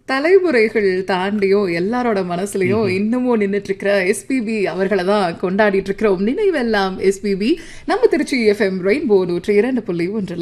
தலைமுறைகள் தாண்டியும் எல்லாரோட மனசுலயும் இன்னமும் நின்னுட்டு இருக்கிற எஸ்பிபி அவர்களை தான் கொண்டாடிட்டு இருக்கிறோம் நினைவெல்லாம் எஸ்பிபி நம்ம திருச்சி எஃப்எம் ரெயின்போ நூற்றி இரண்டு புள்ளி ஒன்றுல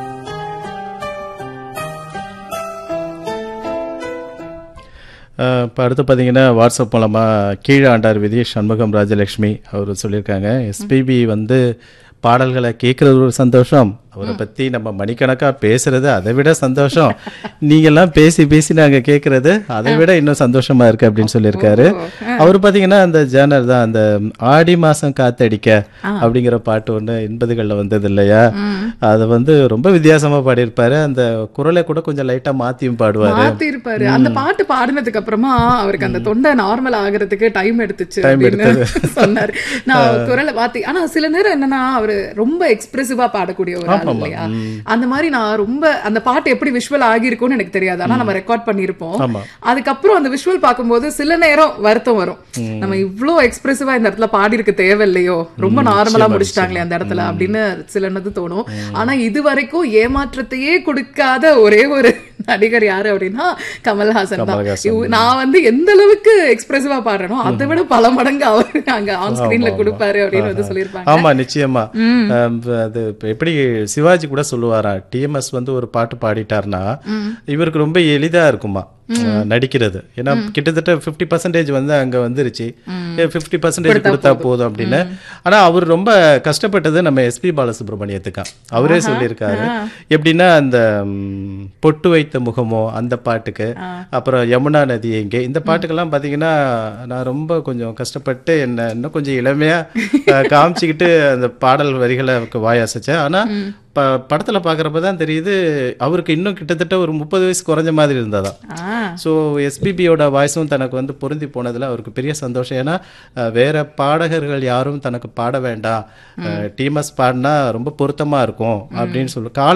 இப்போ அடுத்து பார்த்தீங்கன்னா வாட்ஸ்அப் மூலமாக கீழே ஆண்டார் விதி சண்முகம் ராஜலக்ஷ்மி அவர் சொல்லியிருக்காங்க எஸ்பிபி வந்து பாடல்களை கேட்குறது ஒரு சந்தோஷம் அவரை பற்றி நம்ம மணிக்கணக்காக பேசுறது அதை விட சந்தோஷம் நீங்கள்லாம் பேசி பேசி நாங்கள் கேட்குறது அதை விட இன்னும் சந்தோஷமா இருக்கு அப்படின்னு சொல்லியிருக்காரு அவர் பார்த்தீங்கன்னா அந்த ஜேனர் தான் அந்த ஆடி மாதம் காத்தடிக்க அப்படிங்கிற பாட்டு ஒன்று எண்பதுகளில் வந்தது இல்லையா அதை வந்து ரொம்ப வித்தியாசமாக பாடியிருப்பாரு அந்த குரலை கூட கொஞ்சம் லைட்டாக மாற்றியும் பாடுவார் மாத்தி இருப்பாரு அந்த பாட்டு பாடினதுக்கு அப்புறமா அவருக்கு அந்த தொண்டை நார்மல் ஆகுறதுக்கு டைம் எடுத்துச்சு Time அப்படின்னு சொன்னாரு நான் குரலை மாத்தி ஆனா சில நேரம் என்னன்னா அவரு ரொம்ப எக்ஸ்பிரசிவா பாடக்கூடிய ஒரு ஆள் இல்லையா அந்த மாதிரி நான் ரொம்ப அந்த பாட்டு எப்படி விஷுவல் ஆகிருக்கும்னு எனக்கு தெரியாது ஆனா நம்ம ரெக்கார்ட் பண்ணிருப்போம் ஆமா. அதுக்கப்புறம் அந்த விஷுவல் பார்க்கும்போது சில நேரம் வருத்தம் வரும் நம்ம இவ்ளோ எக்ஸ்பிரசிவா இந்த இடத்துல பாடி இருக்க தேவையில்லையோ ரொம்ப நார்மலா முடிச்சிட்டாங்களே அந்த இடத்துல அப்படின்னு சிலனது தோணும் ஆனா இது வரைக்கும் ஏமாற்றத்தையே கொடுக்காத ஒரே ஒரு நடிகர் யாரு அப்படின்னா கமல்ஹாசன் தான் கமல்ஹாசன். இவ- நான் வந்து எந்த அளவுக்கு எக்ஸ்பிரசிவா பாடுறேனோ அதை விட பல மடங்கு அவர் அங்க ஆன் ஸ்கிரீன்ல கொடுப்பாரு அப்படின்னு வந்து சொல்லியிருப்பாங்க ஆமா நிச்சயமா அஹ் அது இப்ப எப்படி சிவாஜி கூட சொல்லுவாரா டிஎம்எஸ் வந்து ஒரு பாட்டு பாடிட்டாருன்னா இவருக்கு ரொம்ப எளிதா இருக்குமா அஹ் நடிக்கிறது ஏன்னா கிட்டத்தட்ட ஃபிஃப்டி பர்சன்டேஜ் வந்து அங்க வந்துருச்சு ஃபிஃப்டி பர்சன்டேஜ் கொடுத்தா போதும் அப்படின்னு ஆனா அவர் ரொம்ப கஷ்டப்பட்டது நம்ம எஸ்பி பாலசுப்ரமணியத்துக்கா அவரே சொல்லியிருக்காரு எப்படின்னா அந்த ம், பொட்டு வைத்த முகமோ அந்த பாட்டுக்கு அப்புறம் யமுனா நதி எங்கே இந்த பாட்டுக்கெல்லாம் பாத்தீங்கன்னா நான் ரொம்ப கொஞ்சம் கஷ்டப்பட்டு என்ன இன்னும் கொஞ்சம் இளமையா அஹ், காமிச்சுக்கிட்டு அந்த பாடல் வரிகளை வாய் அசைச்சேன் ஆனா ப படத்துல பாக்குறப்ப தான் தெரியுது அவருக்கு இன்னும் கிட்டத்தட்ட ஒரு முப்பது வயசு குறைஞ்ச மாதிரி இருந்ததாம் ஆ, ஸோ எஸ்பிபியோட வாய்ஸும் தனக்கு வந்து பொருந்தி போனதுல அவருக்கு பெரிய சந்தோஷம் ஏன்னா அஹ், வேற பாடகர்கள் யாரும் தனக்கு பாட வேண்டாம் டிஎம்எஸ் பாடினா ரொம்ப பொருத்தமா இருக்கும் அப்படின்னு சொல்லு கால